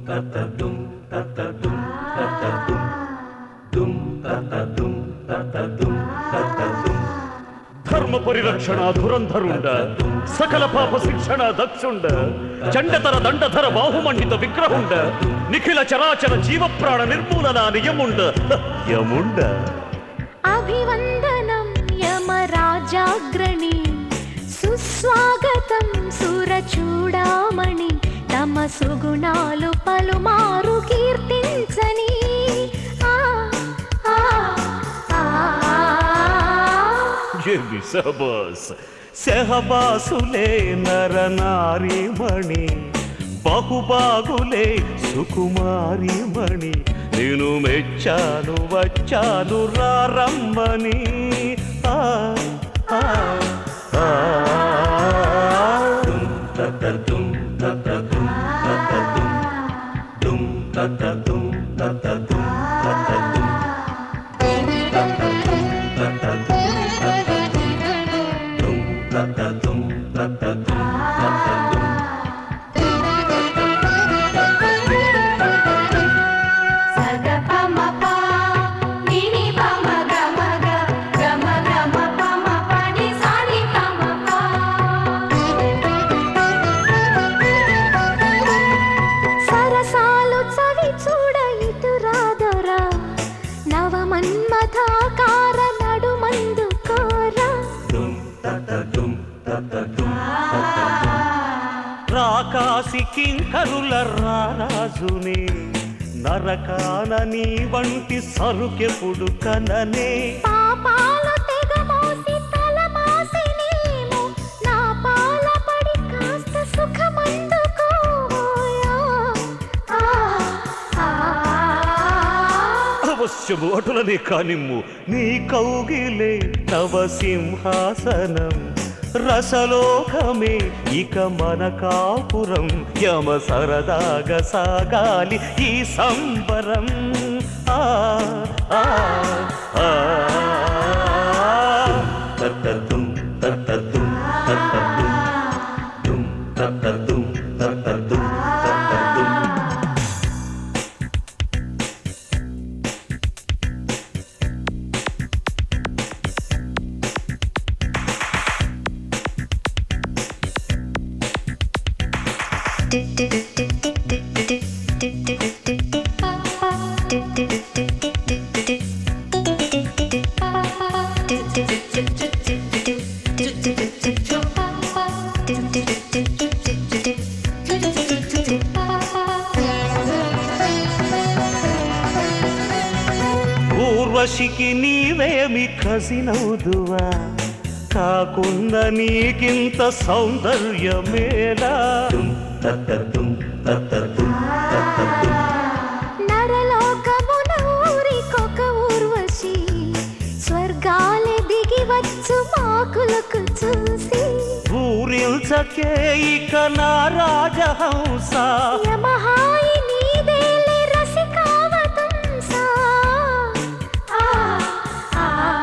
ధర్మ పరిరక్షణ ధురంధరుండ సకల పాప శిక్షణ దక్షుండ చండతర దండధర బాహుమండిత విగ్రహుండ నిఖిల చరాచర జీవప్రాణ నిర్మూలన నియముండ యముండ అభివందనం యమరాజాగ్రణి సుస్వాగతం సురచూడామణి తమ సుగుణాలు పలుమారు కీర్తించని ఆ, ఆ, ఆ, ఆ. ఏమి సహబాస్ సెహబాసులే నరనారీమణి బహుబాగులే సుకుమారిమణి నేను మెచ్చాను వచ్చాను రారమ్మని ఆ, ఆ, ఆ. సగపమప నిని పమ గమగ గమ గమ పమ పని సాని పమప సరసాలు చవి చూడ ఇటు రాదరా నవమన్మథాకార నడుమందు కోరా రాకాసి కింకరుల రారాజుని నరకాన నీ వంటి సరుకెప్పుడు కననే పాపాలు తెగమోసి తలమాసినేమో నా పాల పడి కాస్త సుఖమందుకోయా ఆ ఆ అవశ్యము అటులనే కానిమ్ము నీ కౌగిలే తవ సింహాసనం రసలోకమే ఇక మన కాపురం యమ సరదాగా సాగాలి ఈ సంబరం ఆ ఆ ఆ తత్తతుం తత్తతుం తత్తతుం తుం తత్తతుం తత్తతుం తత్తతుం ఊర్వశికి నీవేమి కసినవుదువా కాకున్న నీకింత సౌందర్యమేలా నరలోకమున ఊరికొక ఊర్వశి స్వర్గాలే దిగి వచ్చు మాకులకు చూసి ఊరిల్చకే ఇక నా రాజహంస యమహాయి నీదేలే రసికావతంసా ఆ ఆ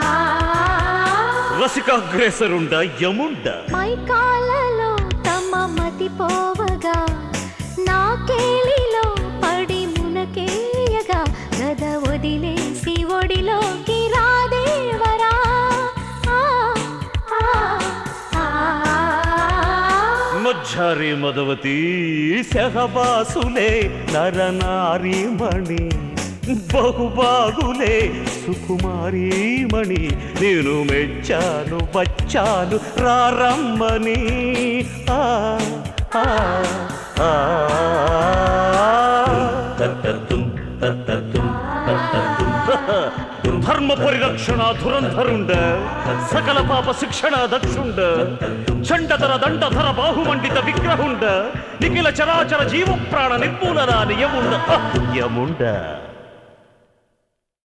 రసికాగ్రేసరుండ యముండ మైకాలలో తమ మతి పోవగా నా కేళిలో పడి మునకేయగా గద వదిలేసి ఒడిలోకి రాదేవరా ఆ, ఆ, ఆ. మధ్యారి మదవతి సహబాసులే నరనారీమణి బహుబాగులే సుకుమారీమణి నేను మెచ్చాను వచ్చాను రారమ్మని ఆ ఆ ఆ ధర్మ పరిరక్షణ ధురంధరుండ సకల పాప శిక్షణ దక్షుండ చండతర దండధర బాహుమండిత విగ్రహుండ నిఖిల చరాచర జీవ ప్రాణ నిర్మూలన నియముండ యముండ